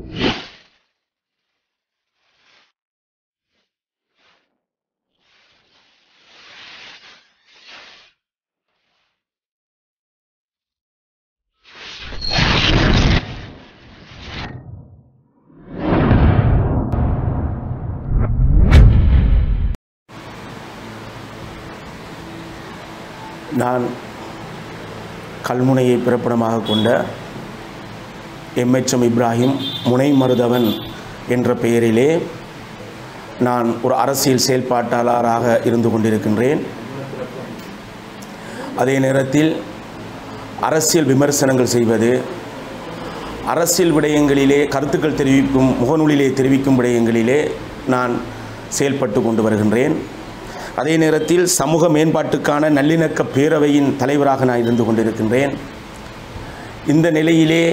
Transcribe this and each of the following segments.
நான் கல்முனையை பிறப்பிடமாக கொண்ட எம்எச்எம் இப்ராஹிம் முனை மருதவன் என்ற பெயரிலே நான் ஒரு அரசியல் செயல்பாட்டாளராக இருந்து கொண்டிருக்கின்றேன் அதே நேரத்தில் அரசியல் விமர்சனங்கள் செய்வது அரசியல் விடயங்களிலே கருத்துக்கள் தெரிவிக்கும் முகநூலிலே தெரிவிக்கும் விடயங்களிலே நான் செயல்பட்டு கொண்டு வருகின்றேன் அதே நேரத்தில் சமூக மேம்பாட்டுக்கான நல்லிணக்க பேரவையின் தலைவராக நான் இருந்து கொண்டிருக்கின்றேன் இந்த நிலையிலே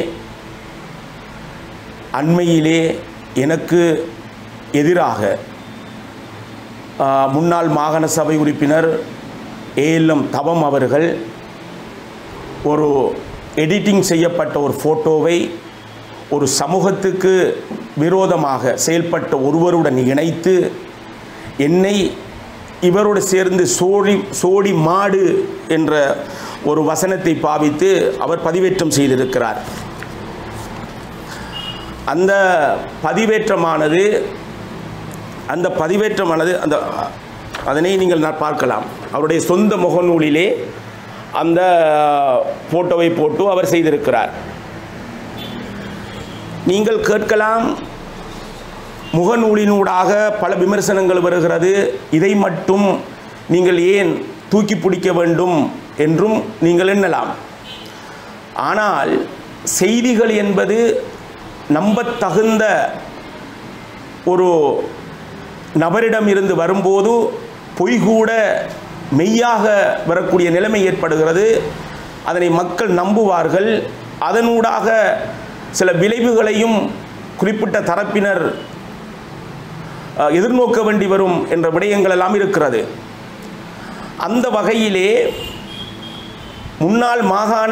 அண்மையிலே எனக்கு எதிராக ஆ, முன்னாள் மாகாண சபை உறுப்பினர் ஏஎல்எம் தவம் அவர்கள் ஒரு எடிட்டிங் செய்யப்பட்ட ஒரு ஃபோட்டோவை ஒரு சமூகத்துக்கு விரோதமாக செயல்பட்ட ஒருவருடன் இணைத்து என்னை இவரோடு சேர்ந்து சோழி சோடி மாடு என்ற ஒரு வசனத்தை பாவித்து அவர் பதிவேற்றம் செய்திருக்கிறார் அந்த பதிவேற்றமானது அந்த பதிவேற்றமானது அந்த அதனை நீங்கள் நான் பார்க்கலாம் அவருடைய சொந்த முகநூலிலே அந்த ஃபோட்டோவை போட்டு அவர் செய்திருக்கிறார் நீங்கள் கேட்கலாம் முகநூலினூடாக பல விமர்சனங்கள் வருகிறது இதை மட்டும் நீங்கள் ஏன் தூக்கி பிடிக்க வேண்டும் என்றும் நீங்கள் எண்ணலாம் ஆனால் செய்திகள் என்பது நம்பத்தகுந்த ஒரு நபரிடம் இருந்து வரும்போது பொய் கூட மெய்யாக வரக்கூடிய நிலைமை ஏற்படுகிறது அதனை மக்கள் நம்புவார்கள் அதனூடாக சில விளைவுகளையும் குறிப்பிட்ட தரப்பினர் அஹ், எதிர்நோக்க வேண்டி வரும் என்ற விடயங்கள் எல்லாம் இருக்கிறது அந்த வகையிலே முன்னாள் மாகாண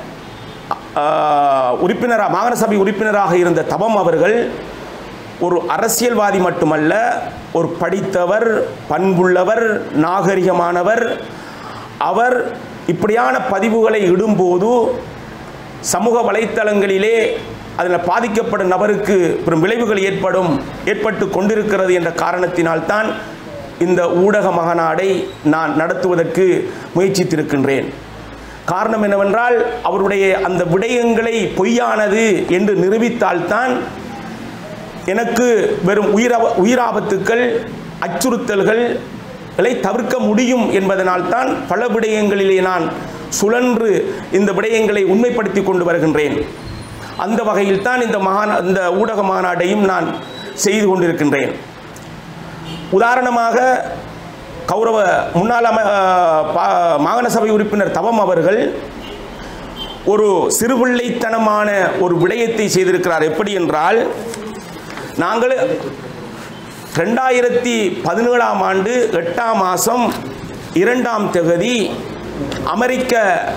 அஹ், உறுப்பினராக மாகாண சபை உறுப்பினராக இருந்த தபம் அவர்கள் ஒரு அரசியல்வாதி மட்டுமல்ல ஒரு படித்தவர் பண்புள்ளவர் நாகரிகமானவர் அவர் இப்படியான பதிவுகளை இடும்போது சமூக வலைத்தளங்களிலே அதில் பாதிக்கப்படும் நபருக்கு பெரும் விளைவுகள் ஏற்படும் ஏற்பட்டு கொண்டிருக்கிறது என்ற காரணத்தினால்தான் இந்த ஊடக மகநாடை நான் நடத்துவதற்கு முயற்சித்திருக்கின்றேன் காரணம் என்னவென்றால் அவருடைய அந்த விடயங்களை பொய்யானது என்று நிரூபித்தால்தான் எனக்கு வெறும் உயிரா உயிராபத்துக்கள் அச்சுறுத்தல்களை தவிர்க்க முடியும் என்பதனால்தான் பல விடயங்களிலே நான் சுழன்று இந்த விடயங்களை உண்மைப்படுத்தி கொண்டு வருகின்றேன் அந்த வகையில் தான் இந்த மகாநா இந்த ஊடக மாநாட்டையும் நான் செய்து கொண்டிருக்கின்றேன் உதாரணமாக கௌரவ முன்னாள் அம அஹ், பா- மாகாண சபை உறுப்பினர் தவம் அவர்கள் ஒரு சிறுபிள்ளைத்தனமான ஒரு விடயத்தை செய்திருக்கிறார் எப்படி என்றால் நாங்கள் ரெண்டாயிரத்தி பதினேழாம் ஆண்டு எட்டாம் மாதம் இரண்டாம் தேதி அமெரிக்க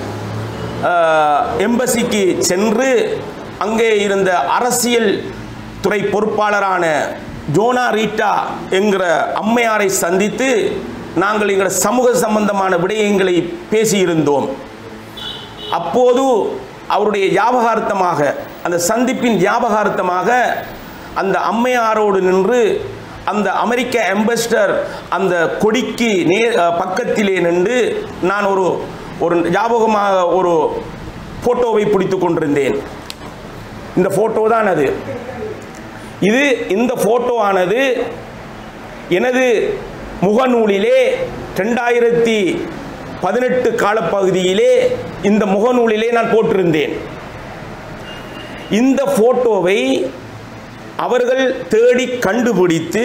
அஹ், எம்பசிக்கு சென்று அங்கே இருந்த அரசியல் துறை பொறுப்பாளரான ஜோனா ரீட்டா என்கிற அம்மையாரை சந்தித்து நாங்கள் எங்கள் சமூக சம்பந்தமான விடயங்களை பேசியிருந்தோம் அப்போது அவருடைய ஞாபகார்த்தமாக அந்த சந்திப்பின் ஞாபகார்த்தமாக அந்த அம்மையாரோடு நின்று அந்த அமெரிக்க அம்பஸ்டர் அந்த கொடிக்கு நே அஹ் பக்கத்திலே நின்று நான் ஒரு ஒரு ஞாபகமாக ஒரு ஃபோட்டோவை பிடித்து கொண்டிருந்தேன் இந்த ஃபோட்டோ தான் அது இது இந்த ஃபோட்டோ ஆனது எனது முகநூலிலே ரெண்டாயிரத்தி பதினெட்டு காலப்பகுதியிலே இந்த முகநூலிலே நான் போட்டிருந்தேன் இந்த போட்டோவை அவர்கள் தேடி கண்டுபிடித்து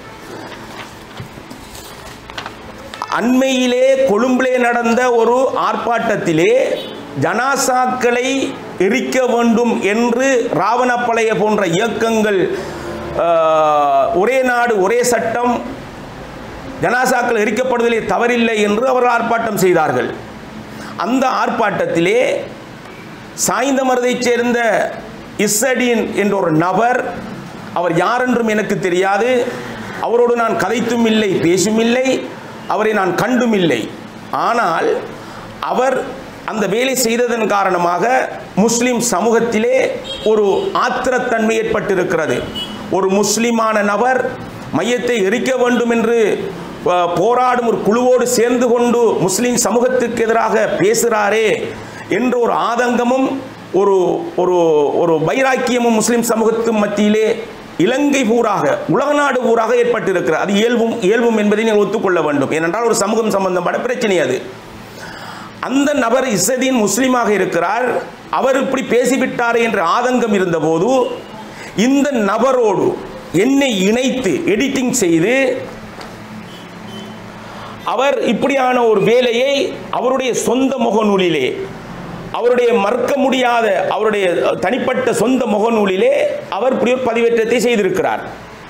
அண்மையிலே கொழும்பிலே நடந்த ஒரு ஆர்ப்பாட்டத்திலே ஜனாசாக்களை எரிக்க வேண்டும் என்று ராவணப்பளைய போன்ற இயக்கங்கள் ஆஹ், ஒரே நாடு ஒரே சட்டம் ஜனாசாக்கள் எரிக்கப்படுவதிலே தவறில்லை என்று அவர்கள் ஆர்ப்பாட்டம் செய்தார்கள் அந்த ஆர்ப்பாட்டத்திலே சாய்ந்தமருதைச் சேர்ந்த இஸ்ஸடின் என்ற ஒரு நபர் அவர் யாரென்றும் எனக்கு தெரியாது அவரோடு நான் கதைத்தும் இல்லை பேசும் இல்லை அவரை நான் கண்டும் இல்லை ஆனால் அவர் அந்த வேலை செய்ததன் காரணமாக முஸ்லிம் சமூகத்திலே ஒரு ஆத்திரத்தன்மை ஏற்பட்டிருக்கிறது ஒரு முஸ்லிமான நபர் மையத்தை எரிக்க வேண்டும் என்று அஹ், போராடும் ஒரு குழுவோடு சேர்ந்து கொண்டு முஸ்லிம் சமூகத்துக்கு எதிராக பேசுகிறாரே என்ற ஒரு ஆதங்கமும் ஒரு ஒரு ஒரு வைராக்கியமும் முஸ்லிம் சமூகத்து மத்தியிலே இலங்கை பூராக உலக நாடு பூராக ஏற்பட்டிருக்கிறது அது இயல்பும் இயல்பும் என்பதை நீங்கள் ஒத்துக்கொள்ள வேண்டும் ஏனென்றால் ஒரு சமூகம் சம்பந்தமான பிரச்சனை அது அந்த நபர் இசதீன் முஸ்லீமாக இருக்கிறார் அவர் இப்படி பேசிவிட்டாரே என்ற ஆதங்கம் இருந்தபோது இந்த நபரோடு என்னை இணைத்து எடிட்டிங் செய்து அவர் இப்படியான ஒரு வேலையை அவருடைய சொந்த முகநூலிலே அவருடைய மறுக்க முடியாத அவருடைய தனிப்பட்ட சொந்த முகநூலிலே அவர் இப்படி ஒரு பதிவேற்றத்தை செய்திருக்கிறார்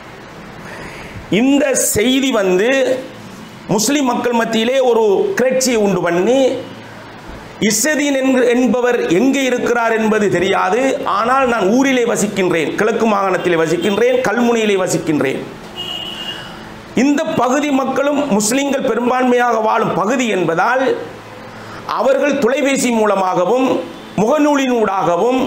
இந்த செய்தி வந்து முஸ்லிம் மக்கள் மத்தியிலே ஒரு கிளர்ச்சியை உண்டு பண்ணி இஸ்ஸதீன் என்க- என்பவர் எங்கே இருக்கிறார் என்பது தெரியாது ஆனால் நான் ஊரிலே வசிக்கின்றேன் கிழக்கு மாகாணத்திலே வசிக்கின்றேன் கல்முனையிலே வசிக்கின்றேன் இந்த பகுதி மக்களும் முஸ்லிம்கள் பெரும்பான்மையாக வாழும் பகுதி என்பதால் அவர்கள் தொலைபேசி மூலமாகவும் முகநூலினூடாகவும்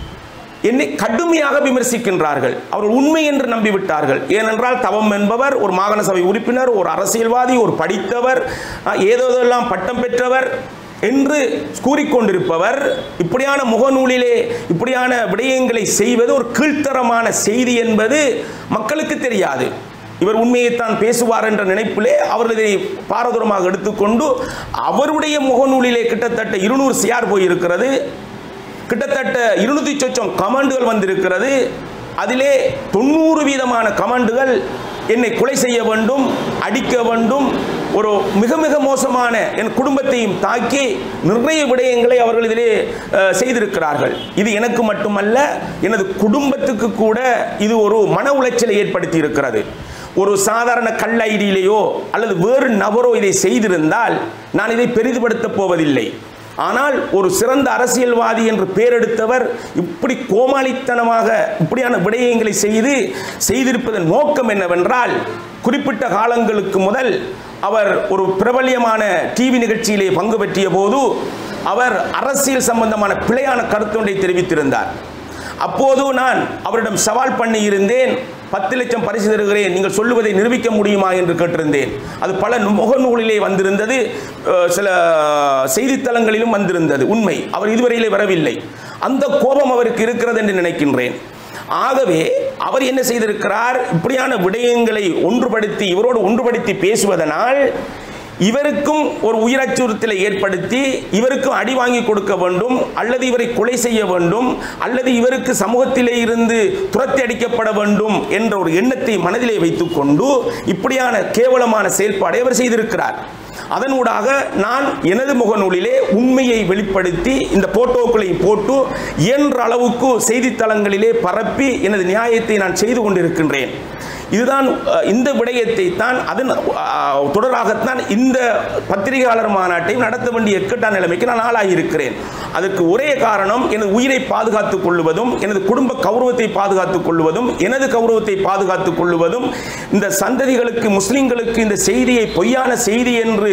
என்னை கடுமையாக விமர்சிக்கின்றார்கள் அவர் உண்மை என்று நம்பிவிட்டார்கள் ஏனென்றால் தவம் என்பவர் ஒரு மாகாண சபை உறுப்பினர் ஒரு அரசியல்வாதி ஒரு படித்தவர் அஹ், ஏதோதெல்லாம் பட்டம் பெற்றவர் என்று கூறிக்கொண்டிருப்பவர் இப்படியான முகநூலிலே இப்படியான விடயங்களை செய்வது ஒரு கீழ்த்தரமான செய்தி என்பது மக்களுக்கு தெரியாது இவர் உண்மையைத்தான் பேசுவார் என்ற நினைப்பிலே அவர்கள் இதை பாரதூரமாக எடுத்துக்கொண்டு அவருடைய முகநூலிலே கிட்டத்தட்ட இருநூறு சியார் போயிருக்கிறது கிட்டத்தட்ட இருநூத்தி சொச்சம் கமாண்டுகள் வந்திருக்கிறது அதிலே தொண்ணூறு வீதமான கமாண்டுகள் என்னை கொலை செய்ய வேண்டும் அடிக்க வேண்டும் ஒரு மிக மிக மோசமான என் குடும்பத்தையும் தாக்கி நிறைய விடயங்களை அவர்கள் இதிலே அஹ், செய்திருக்கிறார்கள் இது எனக்கு மட்டுமல்ல எனது குடும்பத்துக்கு கூட இது ஒரு மன உளைச்சலை ஏற்படுத்தி இருக்கிறது ஒரு சாதாரண கல் ஐடியிலேயோ அல்லது வேறு நபரோ இதை செய்திருந்தால் நான் இதை பெரிதுபடுத்தப் போவதில்லை ஆனால் ஒரு சிறந்த அரசியல்வாதி என்று பெயரெடுத்தவர் இப்படி கோமாளித்தனமாக இப்படியான விடயங்களை செய்து செய்திருப்பதன் நோக்கம் என்னவென்றால் குறிப்பிட்ட காலங்களுக்கு முதல் அவர் ஒரு பிரபல்யமான டிவி நிகழ்ச்சியிலே பங்கு பெற்றிய போது அவர் அரசியல் சம்பந்தமான பிழையான கருத்தொன்றை தெரிவித்திருந்தார் அப்போது நான் அவரிடம் சவால் பண்ணி இருந்தேன் பத்து லட்சம் பரிசு தருகிறேன் நீங்கள் சொல்லுவதை நிரூபிக்க முடியுமா என்று கேட்டிருந்தேன் அது பல நு- முகநூலிலே வந்திருந்தது அஹ், சில செய்தித்தளங்களிலும் வந்திருந்தது உண்மை அவர் இதுவரையிலே வரவில்லை அந்த கோபம் அவருக்கு இருக்கிறது என்று நினைக்கின்றேன் ஆகவே அவர் என்ன செய்திருக்கிறார் இப்படியான விடயங்களை ஒன்றுபடுத்தி இவரோடு ஒன்றுபடுத்தி பேசுவதனால் இவருக்கும் ஒரு உயிர் அச்சுறுத்தலை ஏற்படுத்தி இவருக்கும் அடி வாங்கி கொடுக்க வேண்டும் அல்லது இவரை கொலை செய்ய வேண்டும் அல்லது இவருக்கு சமூகத்திலே இருந்து துரத்தி அடிக்கப்பட வேண்டும் என்ற ஒரு எண்ணத்தை மனதிலே வைத்துக்கொண்டு இப்படியான கேவலமான செயல்பாடை அவர் செய்திருக்கிறார் அதனூடாக நான் எனது முகநூலிலே உண்மையை வெளிப்படுத்தி இந்த போட்டோக்களை போட்டு இயன்ற அளவுக்கு செய்தித்தளங்களிலே பரப்பி எனது நியாயத்தை நான் செய்து கொண்டிருக்கின்றேன் இதுதான் அஹ், இந்த விடயத்தை தான் அதன் அஹ், தொடராகத்தான் இந்த பத்திரிகையாளர் மாநாட்டையும் நடத்த வேண்டிய இக்கட்டான நிலைமைக்கு நான் ஆளாகியிருக்கிறேன் அதற்கு ஒரே காரணம் எனது உயிரை பாதுகாத்துக் கொள்வதும் எனது குடும்ப கௌரவத்தை பாதுகாத்துக் கொள்வதும் எனது கௌரவத்தை பாதுகாத்துக் கொள்வதும் இந்த சந்ததிகளுக்கு முஸ்லிம்களுக்கு இந்த செய்தியை பொய்யான செய்தி என்று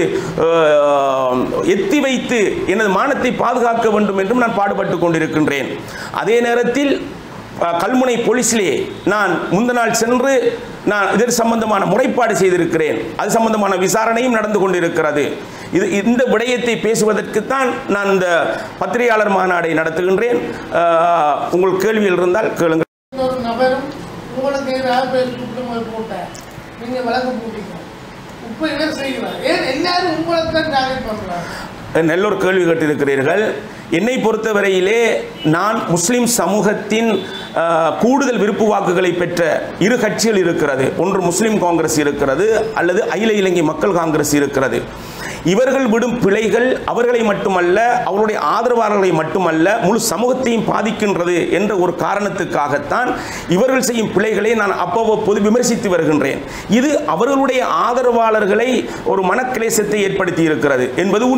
அஹ், எத்தி வைத்து எனது மானத்தை பாதுகாக்க வேண்டும் என்றும் நான் பாடுபட்டு கொண்டிருக்கின்றேன் அதே நேரத்தில் அஹ், கல்முனை போலீஸிலே நான் முந்த நாள் சென்று நான் இதற்கு சம்பந்தமான முறைப்பாடு செய்திருக்கிறேன் அது சம்பந்தமான விசாரணையும் நடந்து கொண்டிருக்கிறது இது இந்த விடயத்தை பேசுவதற்குத்தான் நான் இந்த பத்திரிகையாளர் மாநாடை நடத்துகின்றேன் அஹ், உங்கள் கேள்வியில் இருந்தால் கேளுங்கள் ஒரு நபரும் உங்களுக்கு எதிராக பேர் குற்றங்கள் போட்டார் நீங்க வழக்கு போட்டீங்க இப்ப இவர் செய்கிறார் ஏன் எல்லாரும் உங்களை தான் டார்கெட் பண்றாங்க நல்ல ஒரு கேள்வி கேட்டிருக்கிறீர்கள் என்னை பொறுத்தவரையிலே நான் முஸ்லிம் சமூகத்தின் அஹ், கூடுதல் விருப்பு வாக்குகளை பெற்ற இரு கட்சிகள் இருக்கிறது ஒன்று முஸ்லிம் காங்கிரஸ் இருக்கிறது அல்லது அகில இலங்கை மக்கள் காங்கிரஸ் இருக்கிறது இவர்கள் விடும் பிழைகள் அவர்களை மட்டுமல்ல அவருடைய ஆதரவாளர்களை மட்டுமல்ல முழு சமூகத்தையும் பாதிக்கின்றது என்ற ஒரு காரணத்துக்காகத்தான் இவர்கள் செய்யும் பிழைகளை நான் அவ்வப்போது விமர்சித்து வருகின்றேன் இது அவர்களுடைய ஆதரவாளர்களை ஒரு மனக்கிளேசத்தை ஏற்படுத்தி இருக்கிறது என்பது உண்மை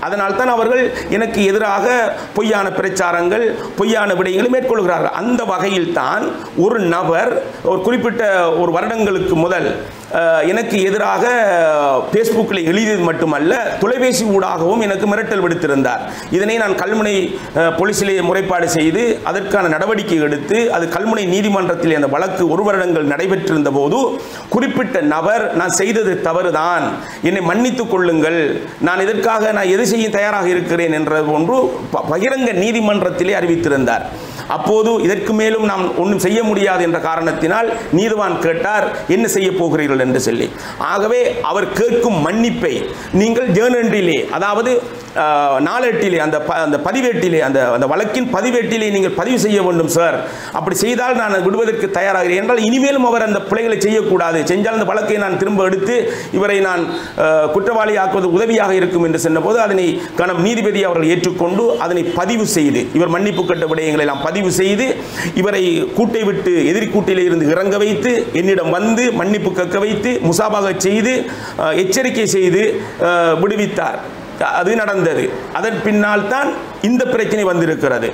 அதனால் தான் அவர்கள் எனக்கு எதிராக பொய்யான பிரச்சாரங்கள் பொய்யான விடயங்களை மேற்கொள்கிறார்கள் அந்த வகையில் தான் ஒரு நபர் ஒரு குறிப்பிட்ட ஒரு வருடங்களுக்கு முதல் அஹ், எனக்கு எதிராக ஃபேஸ்புக்கில் எழுதியது மட்டுமல்ல தொலைபேசி ஊடாகவும் எனக்கு மிரட்டல் விடுத்திருந்தார் இதனை நான் கல்முனை அஹ், போலீசிலே முறைப்பாடு செய்து அதற்கான நடவடிக்கை எடுத்து அது கல்முனை நீதிமன்றத்தில் அந்த வழக்கு ஒரு வருடங்கள் நடைபெற்றிருந்த போது குறிப்பிட்ட நபர் நான் செய்தது தவறுதான் என்னை மன்னித்துக் கொள்ளுங்கள் நான் இதற்காக நான் எது செய்ய தயாராக இருக்கிறேன் என்ற ஒன்று ப- பகிரங்க நீதிமன்றத்திலே அறிவித்திருந்தார் அப்போது இதற்கு மேலும் நாம் ஒன்றும் செய்ய முடியாது என்ற காரணத்தினால் நீதிவான் கேட்டார் என்ன செய்ய போகிறீர்கள் என்று சொல்லி ஆகவே அவர் கேட்கும் மன்னிப்பை நீங்கள் ஜேர்னலிலே அதாவது ஆஹ், நாளேட்டிலே அந்த ப- அந்த பதிவேட்டிலே அந்த அந்த வழக்கின் பதிவேட்டிலே நீங்கள் பதிவு செய்ய வேண்டும் சார் அப்படி செய்தால் நான் விடுவதற்கு தயாராகிறேன் என்றால் இனிமேலும் அவர் அந்த பிழைகளை செய்யக்கூடாது செஞ்சால் அந்த வழக்கை நான் திரும்ப எடுத்து இவரை நான் ஆஹ், குற்றவாளி ஆக்குவது உதவியாக இருக்கும் என்று சொன்னபோது அதனை கணம் நீதிபதி அவர்கள் ஏற்றுக்கொண்டு அதனை பதிவு செய்து இவர் மன்னிப்பு கட்ட விடயங்களை எல்லாம் பதிவு செய்து இவரை கூட்டை விட்டு எதிரி கூட்டிலே இருந்து இறங்க வைத்து என்னிடம் வந்து மன்னிப்பு கேட்க வைத்து முசாபாக செய்து ஆஹ், எச்சரிக்கை செய்து ஆஹ், விடுவித்தார் அது நடந்தது அதன் பின்னால் தான் இந்த பிரச்சனை வந்திருக்கிறது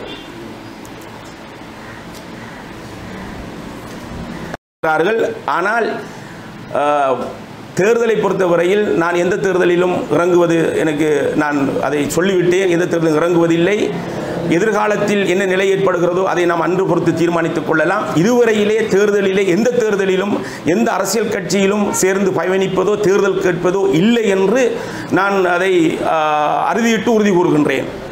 இருக்கிறார்கள் ஆனால் ஆஹ், தேர்தலை பொறுத்தவரையில் நான் எந்த தேர்தலிலும் இறங்குவது எனக்கு நான் அதை சொல்லிவிட்டேன் எந்த தேர்தலும் இறங்குவதில்லை எதிர்காலத்தில் என்ன நிலை ஏற்படுகிறதோ அதை நாம் அன்று பொறுத்து தீர்மானித்துக் கொள்ளலாம் இதுவரையிலே தேர்தலிலே எந்த தேர்தலிலும் எந்த அரசியல் கட்சியிலும் சேர்ந்து பயணிப்பதோ தேர்தல் கேட்பதோ இல்லை என்று நான் அதை ஆஹ், அறுதியிட்டு உறுதி கூறுகின்றேன்